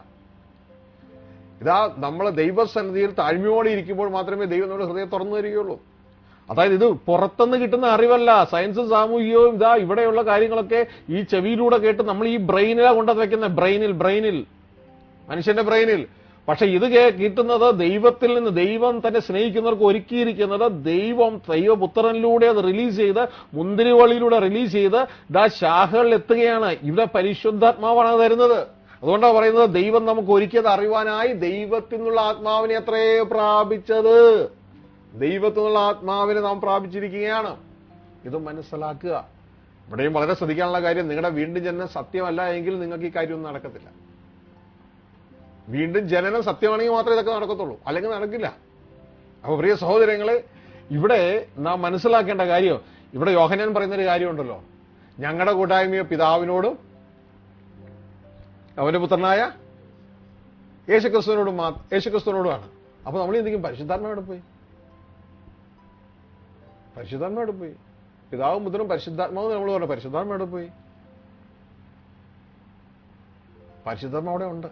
ഇതാ നമ്മൾ ദൈവസന്നിധിയിൽ താഴ്മയോടെ ഇരിക്കുമ്പോൾ മാത്രമേ ദൈവം നമ്മുടെ ഹൃദയം തുറന്നു തരികയുള്ളൂ അതായത് ഇത് പുറത്തുനിന്ന് കിട്ടുന്ന അറിവല്ല സയൻസും സാമൂഹികവും ഇതാ ഇവിടെയുള്ള കാര്യങ്ങളൊക്കെ ഈ ചെവിയിലൂടെ കേട്ട് നമ്മൾ ഈ ബ്രെയിനിലാണ് കൊണ്ടത് വെക്കുന്ന ബ്രെയിനിൽ ബ്രെയിനിൽ മനുഷ്യന്റെ ബ്രെയിനിൽ പക്ഷെ ഇത് കേ- കിട്ടുന്നത് ദൈവത്തിൽ നിന്ന് ദൈവം തന്നെ സ്നേഹിക്കുന്നവർക്ക് ഒരുക്കിയിരിക്കുന്നത് ദൈവം ദൈവപുത്രനിലൂടെ അത് റിലീസ് ചെയ്ത് മുന്തിരിവള്ളിയിലൂടെ റിലീസ് ചെയ്ത് ഇതാ ശാഖകളിൽ എത്തുകയാണ് ഇവിടെ പരിശുദ്ധാത്മാവാണ് അത് തരുന്നത് അതുകൊണ്ടാണ് പറയുന്നത് ദൈവം നമുക്ക് ഒരുക്കിയത് അറിയുവാനായി ദൈവത്തിൽ നിന്നുള്ള ആത്മാവിനെ എത്രയേ പ്രാപിച്ചത് ദൈവത്തിൽ നിന്നുള്ള ആത്മാവിനെ നാം പ്രാപിച്ചിരിക്കുകയാണ് ഇത് മനസ്സിലാക്കുക ഇവിടെയും വളരെ ശ്രദ്ധിക്കാനുള്ള കാര്യം നിങ്ങളുടെ വീണ്ടും ജനനം സത്യമല്ല എങ്കിൽ നിങ്ങൾക്ക് ഈ കാര്യമൊന്നും നടക്കത്തില്ല വീണ്ടും ജനനം സത്യമാണെങ്കിൽ മാത്രമേ ഇതൊക്കെ നടക്കത്തുള്ളൂ അല്ലെങ്കിൽ നടക്കില്ല അപ്പൊ പ്രിയ സഹോദരങ്ങളെ ഇവിടെ നാം മനസ്സിലാക്കേണ്ട കാര്യം ഇവിടെ യോഹനാൻ പറയുന്ന ഒരു കാര്യമുണ്ടല്ലോ ഞങ്ങളുടെ കൂട്ടായ്മയോ പിതാവിനോടും അവന്റെ പുത്രനായ യേശുക്രിസ്തുവിനോടും മാ- യേശുക്രിസ്തുവിനോടുമാണ് അപ്പൊ നമ്മൾ എന്തെങ്കിലും പരിശുദ്ധാത്മാവിടെ പോയി പരിശുദ്ധാത്മാവിടെ പോയി പിതാവും പുത്രനും പരിശുദ്ധാത്മാവും നമ്മൾ പറഞ്ഞു പരിശുദ്ധാത്മാവിടെ പോയി പരിശുദ്ധാത്മ അവിടെ ഉണ്ട്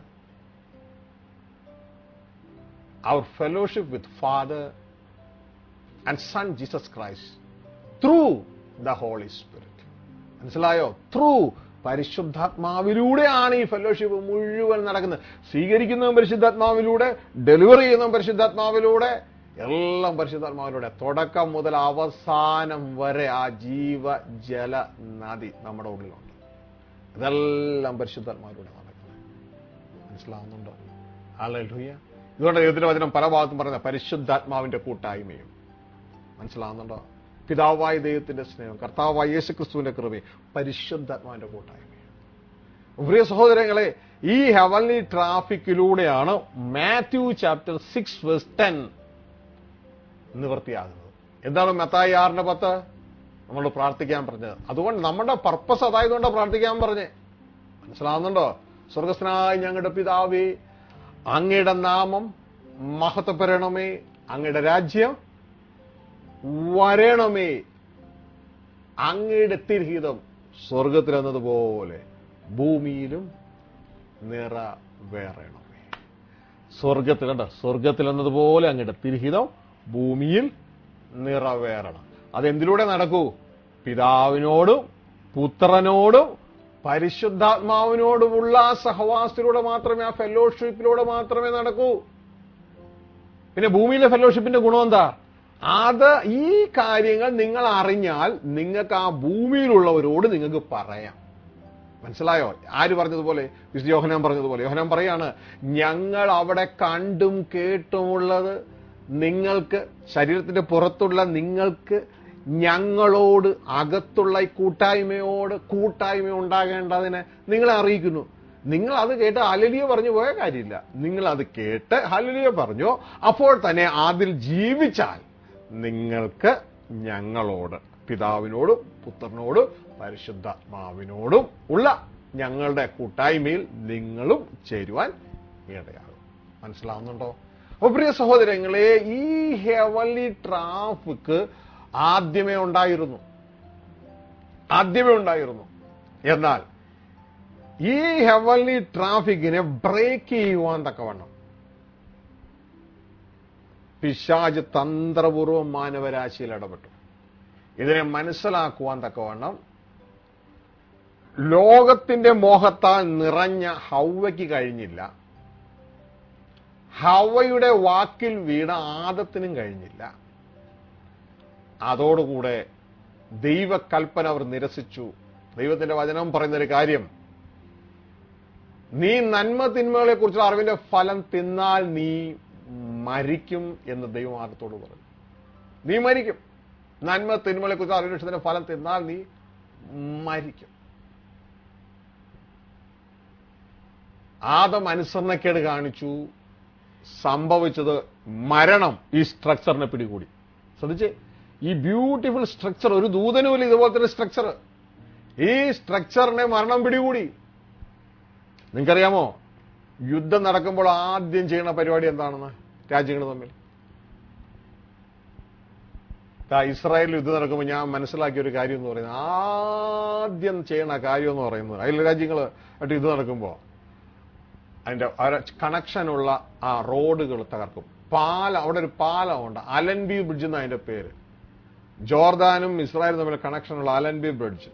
our fellowship with Father and Son Jesus Christ through the Holy Spirit. മനസ്സിലായോ ത്രൂ പരിശുദ്ധാത്മാവിലൂടെയാണ് ഈ ഫെലോഷിപ്പ് മുഴുവൻ നടക്കുന്നത് സ്വീകരിക്കുന്നതും പരിശുദ്ധാത്മാവിലൂടെ ഡെലിവറി ചെയ്യുന്നതും പരിശുദ്ധാത്മാവിലൂടെ എല്ലാം പരിശുദ്ധാത്മാവിലൂടെ തുടക്കം മുതൽ അവസാനം വരെ ആ ജീവ ജല നദി നമ്മുടെ ഉള്ളിലുണ്ട് ഇതെല്ലാം പരിശുദ്ധാത്മാവിലൂടെ നടക്കുന്നത് മനസ്സിലാവുന്നുണ്ടോ ഹല്ലേലൂയ ഇതുകൊണ്ട് ദൈവത്തിന്റെ വചനം പല ഭാഗത്തും പറയുന്ന പരിശുദ്ധാത്മാവിന്റെ കൂട്ടായ്മയും മനസ്സിലാവുന്നുണ്ടോ പിതാവായ ദൈവത്തിന്റെ സ്നേഹം കർത്താവായ യേശു ക്രിസ്തുവിന്റെ കൃപയും പരിശുദ്ധാത്മാവിന്റെ കൂട്ടായ്മയും പ്രിയ സഹോദരങ്ങളെ ഈ ഹെവൻലി ട്രാഫിക്കിലൂടെയാണ് Matthew chapter six verse ten നിവൃത്തിയാകുന്നത് എന്താണ് മത്തായി ആറിന്റെ പത്ത് നമ്മൾ പ്രാർത്ഥിക്കാൻ പറഞ്ഞത് അതുകൊണ്ട് നമ്മുടെ പർപ്പസ് അതായതുകൊണ്ട് പ്രാർത്ഥിക്കാൻ പറഞ്ഞേ മനസ്സിലാവുന്നുണ്ടോ സ്വർഗസ്നായ ഞങ്ങളുടെ പിതാവേ അങ്ങയുടെ നാമം മഹത്വപ്പെടണമേ അങ്ങയുടെ രാജ്യം വരണമേ അങ്ങയുടെ തിരഹിതം സ്വർഗത്തിലെന്നതുപോലെ ഭൂമിയിലും നിറവേറണമേ സ്വർഗത്തിൽ കണ്ട സ്വർഗത്തിൽ എന്നതുപോലെ അങ്ങയുടെ തിരഹിതം ഭൂമിയിൽ നിറവേറണം അതെന്തിലൂടെ നടക്കൂ പിതാവിനോടും പുത്രനോടും പരിശുദ്ധാത്മാവിനോടുമുള്ള ആ സഹവാസത്തിലൂടെ മാത്രമേ ആ ഫെലോഷിപ്പിലൂടെ മാത്രമേ നടക്കൂ പിന്നെ ഭൂമിയിലെ ഫെലോഷിപ്പിന്റെ ഗുണം എന്താ അത് ഈ കാര്യങ്ങൾ നിങ്ങൾ അറിഞ്ഞാൽ നിങ്ങൾക്ക് ആ ഭൂമിയിലുള്ളവരോട് നിങ്ങൾക്ക് പറയാം മനസ്സിലായോ ആര് പറഞ്ഞതുപോലെ വിശുദ്ധ യോഹനാൻ പറഞ്ഞതുപോലെ യോഹനാൻ പറയാണ് ഞങ്ങൾ അവിടെ കണ്ടും കേട്ടുമുള്ളത് നിങ്ങൾക്ക് ശരീരത്തിന്റെ പുറത്തുള്ള നിങ്ങൾക്ക് ഞങ്ങളോട് അകത്തുള്ള ഈ കൂട്ടായ്മയോട് കൂട്ടായ്മ ഉണ്ടാകേണ്ടതിന് നിങ്ങളെ അറിയിക്കുന്നു നിങ്ങൾ അത് കേട്ട് ഹലലിയ പറഞ്ഞു പോയ കാര്യമില്ല നിങ്ങൾ അത് കേട്ട് ഹലലിയ പറഞ്ഞു അപ്പോൾ തന്നെ അതിൽ ജീവിച്ചാൽ നിങ്ങൾക്ക് ഞങ്ങളോട് പിതാവിനോടും പുത്രനോടും പരിശുദ്ധാത്മാവിനോടും ഉള്ള ഞങ്ങളുടെ കൂട്ടായ്മയിൽ നിങ്ങളും ചേരുവാൻ ഇടയാകും മനസ്സിലാവുന്നുണ്ടോ അപ്പൊ പ്രിയ സഹോദരങ്ങളെ ഈ ഹെവൻലി ട്രാഫിക് ആദ്യമേ ഉണ്ടായിരുന്നു ആദ്യമേ ഉണ്ടായിരുന്നു എന്നാൽ ഈ ഹെവൻലി ട്രാഫിക്കിനെ ബ്രേക്ക് ചെയ്യുവാൻ തക്കവണ്ണം പിശാജ് തന്ത്രപൂർവ്വം മാനവരാശിയിൽ ഇടപെട്ടു ഇതിനെ മനസ്സിലാക്കുവാൻ തക്കവണ്ണം ലോകത്തിന്റെ മോഹത്താൽ നിറഞ്ഞ ഹൗവയ്ക്ക് കഴിഞ്ഞില്ല ഹവയുടെ വാക്കിൽ വീണ ആദത്തിനും കഴിഞ്ഞില്ല അതോടുകൂടെ ദൈവകൽപ്പന അവർ നിരസിച്ചു ദൈവത്തിന്റെ വചനം പറയുന്നൊരു കാര്യം നീ നന്മ തിന്മകളെ കുറിച്ചുള്ള അറിവിന്റെ ഫലം തിന്നാൽ നീ മരിക്കും എന്ന് ദൈവമാർഗത്തോട് പറഞ്ഞു നീ മരിക്കും നന്മ തിന്മകളെ കുറിച്ച് അറിവിന്റെ ഫലം തിന്നാൽ നീ മരിക്കും ആദം അനുസരണക്കേട് കാണിച്ചു സംഭവിച്ചത് മരണം ഈ സ്ട്രക്ചറിനെ പിടികൂടി ശ്രദ്ധിച്ചേ ഈ ബ്യൂട്ടിഫുൾ സ്ട്രക്ചർ ഒരു ദൂതനുമില്ല ഇതുപോലത്തെ ഒരു സ്ട്രക്ചർ ഈ സ്ട്രക്ചറിനെ മരണം പിടികൂടി നിങ്ങൾക്കറിയാമോ യുദ്ധം നടക്കുമ്പോൾ ആദ്യം ചെയ്യുന്ന പരിപാടി എന്താണെന്ന് രാജ്യങ്ങൾ തമ്മിൽ ദാ ഇസ്രായേലിൽ യുദ്ധം നടക്കുമ്പോൾ ഞാൻ മനസ്സിലാക്കിയ ഒരു കാര്യം എന്ന് പറയുന്നത് ആദ്യം ചെയ്യണ കാര്യം എന്ന് പറയുന്നത് അയൽ രാജ്യങ്ങൾ ആയിട്ട് യുദ്ധം നടക്കുമ്പോൾ അതിന്റെ കണക്ഷനുള്ള ആ റോഡുകൾ തകർക്കും പാലം അവിടെ ഒരു പാലമുണ്ട് അലൻബി ബ്രിഡ്ജ് എന്ന അതിന്റെ പേര് ജോർദാനും ഇസ്രായേലും തമ്മിൽ കണക്ഷനുള്ള അലൻബി ബ്രിഡ്ജ്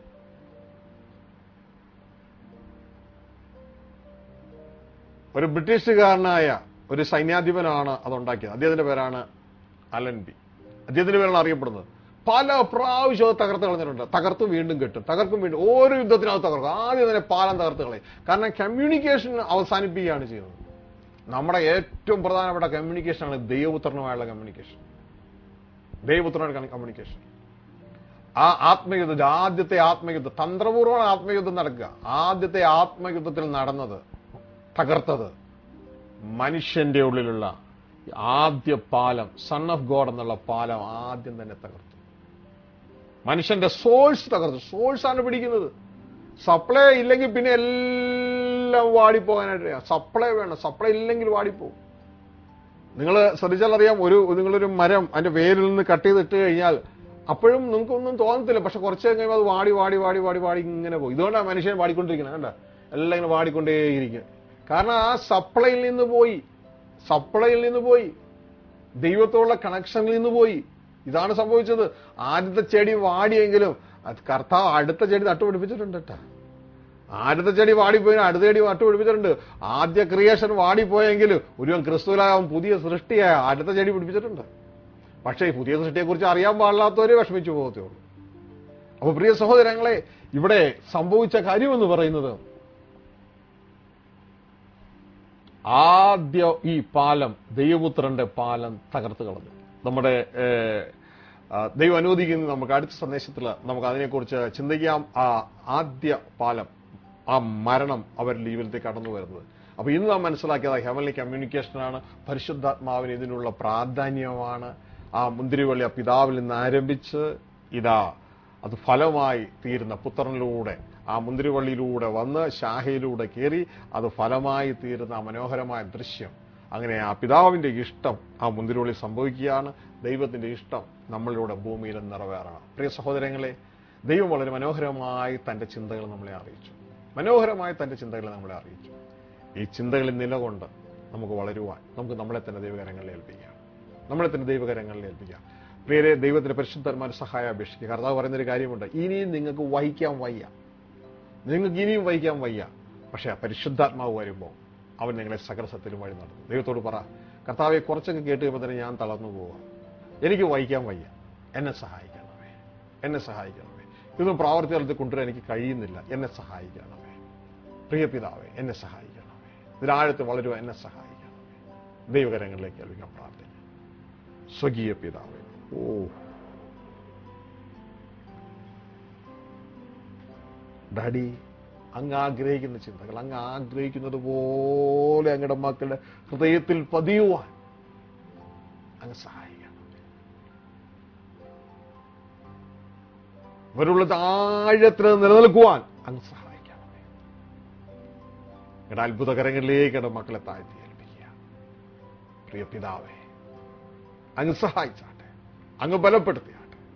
ഒരു ബ്രിട്ടീഷുകാരനായ ഒരു സൈന്യാധിപനാണ് അതുണ്ടാക്കിയത് അദ്ദേഹത്തിന്റെ പേരാണ് അലൻബി അദ്ദേഹത്തിന്റെ പേരാണ് അറിയപ്പെടുന്നത് പല പ്രാവശ്യം അത് തകർത്ത് കളഞ്ഞിട്ടുണ്ട് തകർത്ത് വീണ്ടും കെട്ടും തകർക്കും വീണ്ടും ഓരോ യുദ്ധത്തിനകത്ത് തകർക്കും ആദ്യം തന്നെ പാലം തകർത്ത് കളയും കാരണം കമ്മ്യൂണിക്കേഷൻ അവസാനിപ്പിക്കുകയാണ് ചെയ്യുന്നത് നമ്മുടെ ഏറ്റവും പ്രധാനപ്പെട്ട കമ്മ്യൂണിക്കേഷനാണ് ദൈവപുത്രനുമായുള്ള കമ്മ്യൂണിക്കേഷൻ ദൈവപുത്രനുമായുള്ള കമ്മ്യൂണിക്കേഷൻ ആ ആത്മയുദ്ധം ആദ്യത്തെ ആത്മയുദ്ധം തന്ത്രപൂർവ്വമാണ് ആത്മയുദ്ധം നടക്കുക ആദ്യത്തെ ആത്മയുദ്ധത്തിൽ നടന്നത് തകർത്തത് മനുഷ്യന്റെ ഉള്ളിലുള്ള ആദ്യ പാലം സൺ ഓഫ് ഗോഡ് എന്നുള്ള പാലം ആദ്യം തന്നെ തകർത്തു മനുഷ്യന്റെ സോഴ്സ് തകർത്തു സോഴ്സ് ആണ് പിടിക്കുന്നത് സപ്ലൈ ഇല്ലെങ്കിൽ പിന്നെ എല്ലാം വാടിപ്പോകാനായിട്ട് സപ്ലൈ വേണം സപ്ലൈ ഇല്ലെങ്കിൽ വാടിപ്പോകും നിങ്ങൾ ശ്രദ്ധിച്ചാൽ അറിയാം ഒരു നിങ്ങളൊരു മരം അതിന്റെ വേരിൽ നിന്ന് കട്ട് ചെയ്തിട്ട് കഴിഞ്ഞാൽ അപ്പോഴും നിങ്ങൾക്കൊന്നും തോന്നത്തില്ല പക്ഷെ കുറച്ച് കഴിയുമ്പോൾ അത് വാടി വാടി വാടി വാടി വാടി ഇങ്ങനെ പോകും ഇതുകൊണ്ടാണ് മനുഷ്യൻ വാടിക്കൊണ്ടിരിക്കുന്നത് കണ്ട എല്ലാം ഇങ്ങനെ വാടിക്കൊണ്ടേയിരിക്കും കാരണം ആ സപ്ലൈയിൽ നിന്ന് പോയി സപ്ലൈയിൽ നിന്ന് പോയി ദൈവത്തോടുള്ള കണക്ഷനിൽ നിന്ന് പോയി ഇതാണ് സംഭവിച്ചത് ആദ്യത്തെ ചെടി വാടിയെങ്കിലും അത് കർത്താവ് അടുത്ത ചെടി നട്ടുപിടിപ്പിച്ചിട്ടുണ്ട് കേട്ടോ ആദ്യത്തെ ചെടി വാടിപ്പോയി അടുത്ത ചെടി നട്ടുപിടിപ്പിച്ചിട്ടുണ്ട് ആദ്യ ക്രിയേഷൻ വാടിപ്പോയെങ്കിലും ഒരു ക്രിസ്തുലാവും പുതിയ സൃഷ്ടിയായ അടുത്ത ചെടി പിടിപ്പിച്ചിട്ടുണ്ട് പക്ഷേ ഈ പുതിയ സൃഷ്ടിയെക്കുറിച്ച് അറിയാൻ പാടില്ലാത്തവരെ വിഷമിച്ചു പോകത്തേ ഉള്ളൂ അപ്പൊ പ്രിയ സഹോദരങ്ങളെ ഇവിടെ സംഭവിച്ച കാര്യമെന്ന് പറയുന്നത് ആദ്യ ഈ പാലം ദൈവപുത്രന്റെ പാലം തകർത്ത് കളഞ്ഞു നമ്മുടെ ഏഹ്, ആ, ദൈവം അനുവദിക്കുന്ന നമുക്ക് അടുത്ത സന്ദേശത്തിൽ നമുക്ക് അതിനെക്കുറിച്ച് ചിന്തിക്കാം ആ ആദ്യ പാലം ആ മരണം അവരുടെ ജീവിതത്തിൽ കടന്നു വരുന്നത് അപ്പൊ ഇന്ന് നാം മനസ്സിലാക്കിയത് ഹെവൻലി കമ്മ്യൂണിക്കേഷനാണ് പരിശുദ്ധാത്മാവിന് ഇതിനുള്ള പ്രാധാന്യമാണ് ആ മുന്തിരിവള്ളി ആ പിതാവിൽ നിന്ന് ആരംഭിച്ച് ഇതാ അത് ഫലമായി തീരുന്ന പുത്രനിലൂടെ ആ മുന്തിരിവള്ളിയിലൂടെ വന്ന് ശാഖയിലൂടെ കയറി അത് ഫലമായി തീരുന്ന ആ മനോഹരമായ ദൃശ്യം അങ്ങനെ ആ പിതാവിന്റെ ഇഷ്ടം ആ മുന്തിരിവള്ളി സംഭവിക്കുകയാണ് ദൈവത്തിന്റെ ഇഷ്ടം നമ്മളിലൂടെ ഭൂമിയിൽ നിറവേറണം പ്രിയ സഹോദരങ്ങളെ ദൈവം വളരെ മനോഹരമായി തന്റെ ചിന്തകൾ നമ്മളെ അറിയിച്ചു മനോഹരമായി തന്റെ ചിന്തകളെ നമ്മളെ അറിയിച്ചു ഈ ചിന്തകളിൽ നിലകൊണ്ട് നമുക്ക് വളരുവാൻ നമുക്ക് നമ്മളെ തന്നെ ദൈവകരങ്ങളിൽ ഏൽപ്പിക്കാം നമ്മളെ തന്നെ ദൈവകരങ്ങളിൽ ഏൽപ്പിക്കാം പ്രിയരെ ദൈവത്തിന്റെ പരിശുദ്ധന്മാർ സഹായം അപേക്ഷിക്കുക കർത്താവ് പറയുന്നൊരു കാര്യമുണ്ട് ഇനിയും നിങ്ങൾക്ക് വഹിക്കാൻ വയ്യ നിങ്ങൾക്ക് ഇനിയും വഹിക്കാൻ വയ്യ പക്ഷെ ആ പരിശുദ്ധാത്മാവ് വരുമ്പോൾ അവൻ നിങ്ങളെ സകലസത്തിലും വഴി നടത്തും ദൈവത്തോട് പറ കർത്താവെ കുറച്ചൊക്കെ കേട്ട് കഴിയുമ്പോൾ തന്നെ ഞാൻ തളർന്നു പോവാം എനിക്ക് വഹിക്കാൻ വയ്യ എന്നെ സഹായിക്കണമേ എന്നെ സഹായിക്കണമേ ഇതൊന്നും പ്രാവർത്തികത്തിൽ കൊണ്ടുവരാൻ എനിക്ക് കഴിയുന്നില്ല എന്നെ സഹായിക്കണമേ പ്രിയ പിതാവേ എന്നെ സഹായിക്കണമേ ഇതിലാഴത്ത് വളരുവാൻ എന്നെ സഹായിക്കണമേ ദൈവകരങ്ങളിലേക്ക് ഏൽപ്പിക്കാൻ പ്രാർത്ഥിക്കാം സ്വകീയ പിതാവേ ഓ ഡാഡി അങ്ങ് ആഗ്രഹിക്കുന്ന ചിന്തകൾ അങ്ങ് ആഗ്രഹിക്കുന്നത് പോലെ അങ്ങയുടെ മക്കളുടെ ഹൃദയത്തിൽ പതിയുവാൻ അങ്ങ് സഹായിക്കണം ഇവരുള്ള ആഴത്തിൽ നിലനിൽക്കുവാൻ അങ്ങ് സഹായിക്കണമേ അങ്ങയുടെ അത്ഭുതകരങ്ങളിലേക്ക് അങ്ങയുടെ മക്കളെ താഴ്ത്തി ഏൽപ്പിക്കുക പ്രിയ പിതാവേ അങ്ങ് സഹായിച്ചാട്ടെ അങ്ങ് ബലപ്പെടുത്തിയാട്ടെ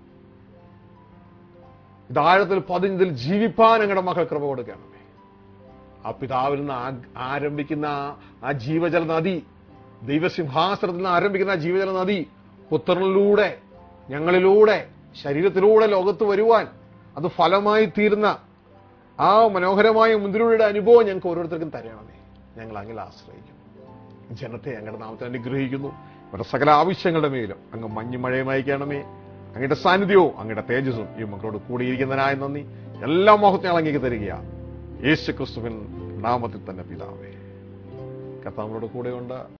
ഇതാഴത്തിൽ പതിഞ്ഞതിൽ ജീവിപ്പാൻ അങ്ങയുടെ മക്കൾ കൃപ കൊടുക്കണമേ ആ പിതാവിൽ നിന്ന് ആ- ആരംഭിക്കുന്ന ആ- ആ ജീവജല നദി ദൈവസിംഹാസനത്തിൽ നിന്ന് ആരംഭിക്കുന്ന ആ ജീവജല നദി പുത്രനിലൂടെ ഞങ്ങളിലൂടെ ശരീരത്തിലൂടെ ലോകത്ത് വരുവാൻ അത് ഫലമായി തീരുന്ന ആ മനോഹരമായ മുന്തിരിയുടെ അനുഭവം ഞങ്ങൾക്ക് ഓരോരുത്തർക്കും തരണമേ ഞങ്ങൾ അങ്ങിൽ ആശ്രയിക്കും ജനത്തെ അങ്ങയുടെ നാമത്തെ അനുഗ്രഹിക്കുന്നു ഇവരുടെ സകല ആവശ്യങ്ങളുടെ മേലും അങ്ങ് മഞ്ഞുമഴയും അയക്കണമേ അങ്ങയുടെ സാന്നിധ്യവും അങ്ങയുടെ തേജസ്സും ഈ മക്കളോട് കൂടിയിരിക്കുന്നതിനായ നന്ദി എല്ലാ മഹത്വങ്ങളും അങ്ങേക്ക് തരികയാ യേശു ക്രിസ്തുവിൻ നാമത്തിൽ തന്നെ പിതാവേ കർത്താവിനോട് കൂടെയുണ്ട്